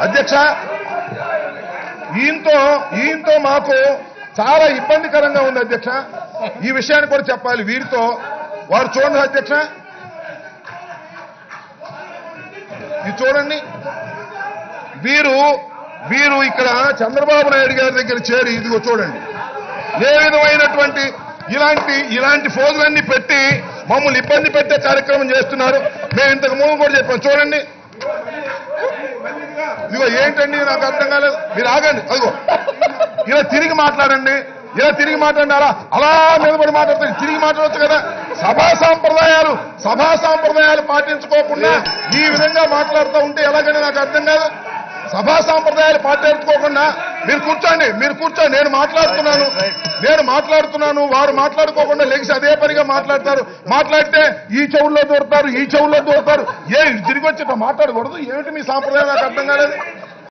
అధ్యక్ష ఈయంతో ఈయంతో మాకు చాలా ఇబ్బందికరంగా ఉంది అధ్యక్ష ఈ విషయాన్ని కూడా చెప్పాలి వీరితో వారు చూడండి అధ్యక్ష ఇది చూడండి వీరు వీరు ఇక్కడ చంద్రబాబు నాయుడు గారి దగ్గర చేరి ఇదిగో చూడండి ఏ విధమైనటువంటి ఇలాంటి ఇలాంటి ఫోజులన్నీ పెట్టి మమ్మల్ని ఇబ్బంది పెట్టే కార్యక్రమం చేస్తున్నారు మేము ఇంతకు ముందు కూడా చెప్పాం చూడండి ఇదిగో ఏంటండి నాకు అర్థం కాలేదు మీరు ఆగండి అదిగో ఇలా తిరిగి మాట్లాడండి ఇలా తిరిగి మాట్లాడండి అలా అలా నిలబడి మాట్లాడితే తిరిగి మాట్లాడవచ్చు కదా సభా సాంప్రదాయాలు సభా సాంప్రదాయాలు పాటించుకోకుండా ఈ విధంగా మాట్లాడుతూ ఉంటే ఎలాగని నాకు అర్థం కాదు సభా సాంప్రదాయాలు పాటించుకోకుండా మీరు కూర్చోండి మీరు కూర్చోండి నేను మాట్లాడుతున్నాను నేను మాట్లాడుతున్నాను వారు మాట్లాడుకోకుండా లెగిసి అదే పనిగా మాట్లాడతారు మాట్లాడితే ఈ చెవుల్లో దూరతారు ఈ చెవుల్లో దూరతారు ఏ తిరిగి వచ్చి ఇట్లా మాట్లాడకూడదు ఏమిటి మీ సాంప్రదాయం నాకు అర్థం కాలేదు